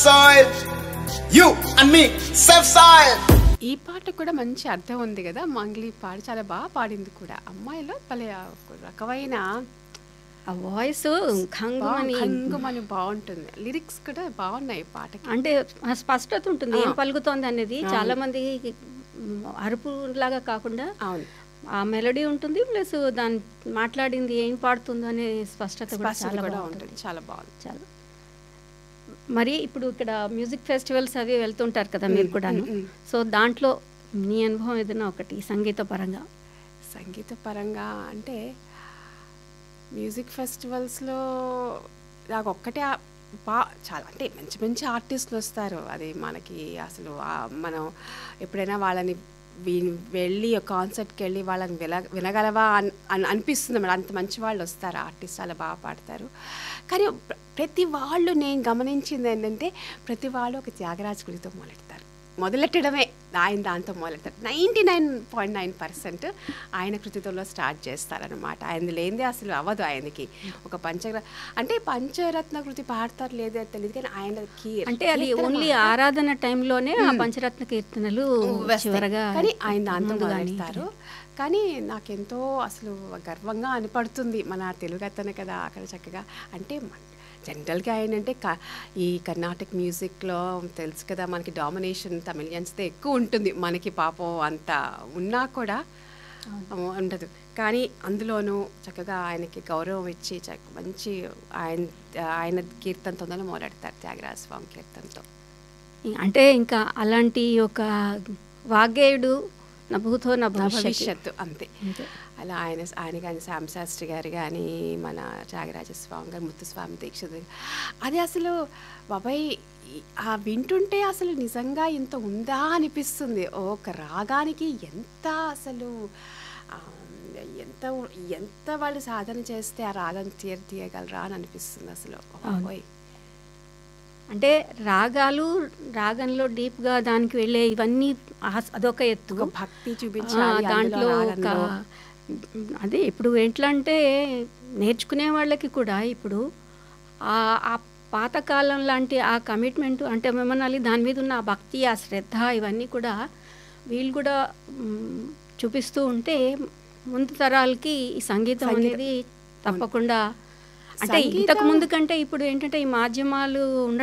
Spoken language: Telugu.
soil. You and me, safe soil. ఈ పాట కూడా మంచి అర్థం ఉంది కదా మంగ్లీ పాడి చాలా బాగా పాడింది కూడా అమ్మాయిలో భలే ఆ ఒక రకమైన ఆ వాయిస్ ఖంగు బా- అని ఖంగుమని బాగుంటుంది లిరిక్స్ కూడా బాగున్నాయి ఈ పాటకి అంటే ఆ స్పష్టత ఉంటుంది ఏం పలుకుతోంది అనేది చాలా మంది అరుపు లాగా కాకుండా అవును ఆ మెలడీ ఉంటుంది ప్లస్ దాని మాట్లాడింది ఏం పాడుతుందో అనే స్పష్టత కూడా స్పష్టత చాలా కూడా బాగుంటుంది ఉంటుంది చాలా బాగుంది చాలా మరి ఇప్పుడు ఇక్కడ మ్యూజిక్ ఫెస్టివల్స్ అవి వెళ్తుంటారు కదా మీరు కూడాను సో దాంట్లో నీ అనుభవం ఏదైనా ఒకటి సంగీత పరంగా సంగీత పరంగా అంటే మ్యూజిక్ ఫెస్టివల్స్లో నాకు ఒక్కటే ఆ- బా చాలా అంటే మంచి మంచి ఆర్టిస్టులు వస్తారు అది మనకి అసలు ఆ- మనం ఎప్పుడైనా వాళ్ళని వీ- వెళ్ళి కాన్సర్ట్కి వెళ్ళి వాళ్ళని విన వినగలవా అని అని అనిపిస్తుంది మేడం అంత మంచి వాళ్ళు వస్తారు ఆర్టిస్ట్ చాలా బాగా పాడతారు కానీ ప్ర- ప్రతి వాళ్ళు నేను గమనించింది ఏంటంటే ప్రతి వాళ్ళు ఒక త్యాగరాజ గుడితో మొదలెడతారు మొదలెట్టడమే ఆయన దాంతో మొదలెడతారు ninety nine point nine percent ఆయన కృతితో స్టార్ట్ చేస్తారనమాట ఆయన లేనిదే అసలు అవ్వదు ఆయనకి ఒక పంచ అంటే పంచరత్న కృతి పాడతారు లేదో తెలియదు కానీ ఆయనకి అంటే అది కీర్తన ఓన్లీ ఆరాధన టైంలోనే ఆ పంచరత్న కీర్తనలు వస్తాయి. చివరగా కానీ ఆయన దాంతో ముందు గాని మొదలెడతారు కానీ నాకెంతో అసలు గర్వంగా అనిపడుతుంది మన తెలుగు అతను కదా అక్కడ చక్కగా అంటే జనరల్గా ఏంటంటే క ఈ కర్ణాటక మ్యూజిక్లో తెలుసు కదా మనకి డామినేషన్ తమిళియన్స్తో ఎక్కువ ఉంటుంది మనకి పాపం అంత ఉన్నా కూడా ఉండదు కానీ అందులోనూ చక్కగా ఆయనకి గౌరవం ఇచ్చి చక్క మంచి ఆయన ఆయన కీర్తనతోనే మొదలెడతారు త్యాగరాజ స్వామి కీర్తనతో అంటే ఇంకా అలాంటి ఒక వాగ్గేయుడు నభూతో నా నా భవిష్యత్ భవిష్యత్తు అంతే అంతే. అలా ఆయన ఆయన కానీ శాంశాస్త్రి గారు కానీ మన త్యాగరాజస్వామి గారు ముత్తుస్వామి దీక్షిత్ గారు. అది అసలు బాబాయ్ ఈ- ఆ వింటుంటే అసలు నిజంగా ఇంత ఉందా అనిపిస్తుంది ఒక రాగానికి ఎంత అసలు ఆ, ఎంత ఎంత వాళ్ళు సాధన చేస్తే ఆ రాగం తీర తీయగలరా అని అనిపిస్తుంది అసలు బాబోయ్ అంటే రాగాలు రాగంలో డీప్ గా దానికి వెళ్ళే ఇవన్నీ ఆస్- అదొక ఎత్తు ఒక భక్తి ఆ, చూపించాలి అందులో దాంట్లో ఒక రాగంలో. అదే ఇప్పుడు ఎట్లా అంటే నేర్చుకునే వాళ్ళకి కూడా ఇప్పుడు ఆ ఆ పాతకాలం లాంటి ఆ కమిట్మెంట్ అంటే మేమనాలి దాని మీద ఉన్న ఆ భక్తి ఆ శ్రద్ధ ఇవన్నీ కూడా వీళ్ళు కూడా మ్, చూపిస్తూ ఉంటే ముందు తరాలకి ఈ సంగీతం సంగీతం. అనేది తప్పకుండా అంటే సంగీతం- ఇంతకు ముందు కంటే ఇప్పుడు ఏంటంటే ఈ మాధ్యమాలు ఉండ